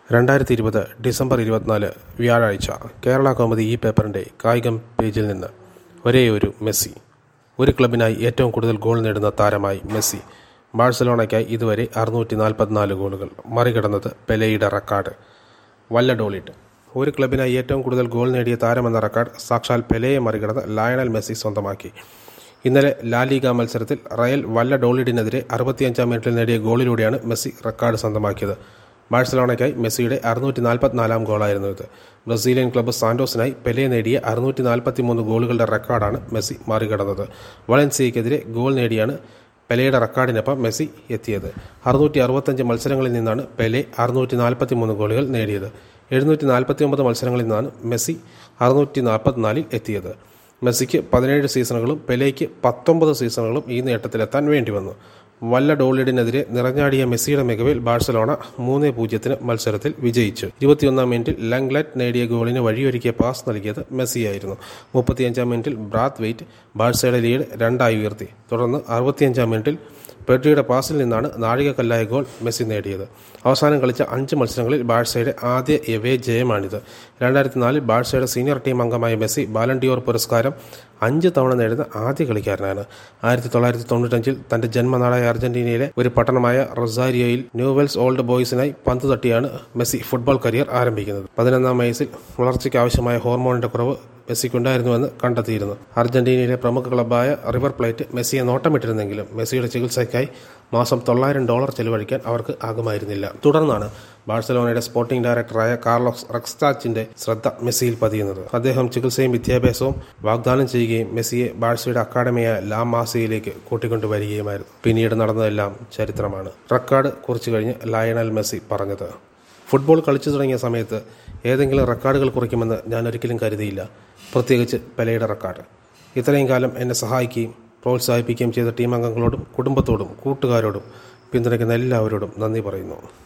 രണ്ടായിരത്തി ഇരുപത് ഡിസംബർ ഇരുപത്തിനാല് വ്യാഴാഴ്ച കേരള കൗമുദി ഈ പേപ്പറിൻ്റെ കായികം പേജിൽ നിന്ന് ഒരേ ഒരു മെസ്സി ഒരു ക്ലബിനായി ഏറ്റവും കൂടുതൽ ഗോൾ നേടുന്ന താരമായി മെസ്സി ബാഴ്സലോണയ്ക്കായി ഇതുവരെ അറുന്നൂറ്റി നാൽപ്പത്തിനാല് ഗോളുകൾ മറികടന്നത് പെലെയുടെ റെക്കോർഡ് വല്ലഡോളിട്ട് ഒരു ക്ലബിനായി ഏറ്റവും കൂടുതൽ ഗോൾ നേടിയ താരമെന്ന റെക്കോർഡ് സാക്ഷാൽ പെലെയെ മറികടന്ന് ലയണൽ മെസ്സി സ്വന്തമാക്കി ഇന്നലെ ലാലിഗ മത്സരത്തിൽ റയൽ വല്ലഡോളിഡിനെതിരെ അറുപത്തിയഞ്ചാം മിനിറ്റിൽ നേടിയ ഗോളിലൂടെയാണ് മെസ്സി റെക്കോർഡ് സ്വന്തമാക്കിയത് ബാഴ്സലോണയ്ക്കായി മെസ്സിയുടെ അറുന്നൂറ്റി നാൽപ്പത്തിനാലാം ഗോളായിരുന്നു ഇത് ബ്രസീലിയൻ ക്ലബ്ബ് സാന്റോസിനായി പെലെ നേടിയ അറുന്നൂറ്റി നാൽപ്പത്തി മൂന്ന് ഗോളുകളുടെ റെക്കോർഡാണ് മെസ്സി മറികടന്നത് വലൻസിയയ്ക്കെതിരെ ഗോൾ നേടിയാണ് പെലെയുടെ റെക്കോർഡിനൊപ്പം മെസ്സി എത്തിയത് അറുന്നൂറ്റി അറുപത്തഞ്ച് മത്സരങ്ങളിൽ നിന്നാണ് പെലെ അറുന്നൂറ്റി നാൽപ്പത്തി മൂന്ന് ഗോളുകൾ നേടിയത് എഴുന്നൂറ്റി നാൽപ്പത്തി ഒമ്പത് മത്സരങ്ങളിൽ നിന്നാണ് മെസ്സി അറുന്നൂറ്റി നാൽപ്പത്തിനാലിൽ എത്തിയത് മെസ്സിക്ക് പതിനേഴ് സീസണുകളും പെലെയ്ക്ക് പത്തൊമ്പത് സീസണുകളും ഈ നേട്ടത്തിലെത്താൻ വേണ്ടി വന്നു വല്ല ഡോളിഡിനെതിരെ നിറഞ്ഞാടിയ മെസ്സിയുടെ മികവിൽ ബാഴ്സലോണ മൂന്ന് പൂജ്യത്തിന് മത്സരത്തിൽ വിജയിച്ചു ഇരുപത്തിയൊന്നാം മിനിറ്റിൽ ലംഗ്ലറ്റ് നേടിയ ഗോളിന് വഴിയൊരുക്കിയ പാസ് നൽകിയത് മെസ്സിയായിരുന്നു മുപ്പത്തിയഞ്ചാം മിനിറ്റിൽ ബ്രാത്ത് വെയിറ്റ് ബാഴ്സയുടെ ലീഡ് രണ്ടായി ഉയർത്തി തുടർന്ന് അറുപത്തിയഞ്ചാം മിനിറ്റിൽ പെഡ്രിയുടെ പാസിൽ നിന്നാണ് നാഴികക്കല്ലായ ഗോൾ മെസ്സി നേടിയത് അവസാനം കളിച്ച അഞ്ച് മത്സരങ്ങളിൽ ബാഴ്സയുടെ ആദ്യ എവേ ജയമാണിത് രണ്ടായിരത്തി നാലിൽ ബാഴ്സയുടെ സീനിയർ ടീം അംഗമായ മെസ്സി ബാലൻഡിയോർ പുരസ്കാരം അഞ്ച് തവണ നേടുന്ന ആദ്യ കളിക്കാരനാണ് ആയിരത്തി തൊള്ളായിരത്തി തൊണ്ണൂറ്റഞ്ചിൽ തന്റെ ജന്മനാടായ അർജന്റീനയിലെ ഒരു പട്ടണമായ റൊസാരിയോയിൽ ന്യൂവെൽസ് ഓൾഡ് ബോയ്സിനായി പന്ത് തട്ടിയാണ് മെസ്സി ഫുട്ബോൾ കരിയർ ആരംഭിക്കുന്നത് പതിനൊന്നാം വയസ്സിൽ വളർച്ചയ്ക്ക് ആവശ്യമായ ഹോർമോണിന്റെ കുറവ് മെസ്സിക്കുണ്ടായിരുന്നുവെന്ന് കണ്ടെത്തിയിരുന്നു അർജന്റീനയിലെ പ്രമുഖ ക്ലബ്ബായ റിവർ പ്ലേറ്റ് മെസ്സിയെ നോട്ടമിട്ടിരുന്നെങ്കിലും മെസ്സിയുടെ ചികിത്സയ്ക്കായി മാസം തൊള്ളായിരം ഡോളർ ചെലവഴിക്കാൻ അവർക്ക് ആകുമായിരുന്നില്ല തുടർന്നാണ് ബാഴ്സലോണയുടെ സ്പോർട്ടിംഗ് ഡയറക്ടറായ കാർലോസ് റക്സ്റ്റാച്ചിന്റെ ശ്രദ്ധ മെസ്സിയിൽ പതിയുന്നത് അദ്ദേഹം ചികിത്സയും വിദ്യാഭ്യാസവും വാഗ്ദാനം ചെയ്യുകയും മെസ്സിയെ ബാഴ്സയുടെ അക്കാഡമിയായ ലാ മാസയിലേക്ക് കൂട്ടിക്കൊണ്ടുവരികയുമായിരുന്നു പിന്നീട് നടന്നതെല്ലാം ചരിത്രമാണ് റെക്കോർഡ് കുറിച്ചു കഴിഞ്ഞ് ലയണൽ മെസ്സി പറഞ്ഞത് ഫുട്ബോൾ കളിച്ചു തുടങ്ങിയ സമയത്ത് ഏതെങ്കിലും റെക്കോർഡുകൾ കുറിക്കുമെന്ന് ഞാൻ ഒരിക്കലും കരുതിയില്ല പ്രത്യേകിച്ച് പെലയുടെ റെക്കോർഡ് ഇത്രയും കാലം എന്നെ സഹായിക്കുകയും പ്രോത്സാഹിപ്പിക്കുകയും ചെയ്ത ടീം അംഗങ്ങളോടും കുടുംബത്തോടും കൂട്ടുകാരോടും പിന്തുണയ്ക്കുന്ന എല്ലാവരോടും നന്ദി പറയുന്നു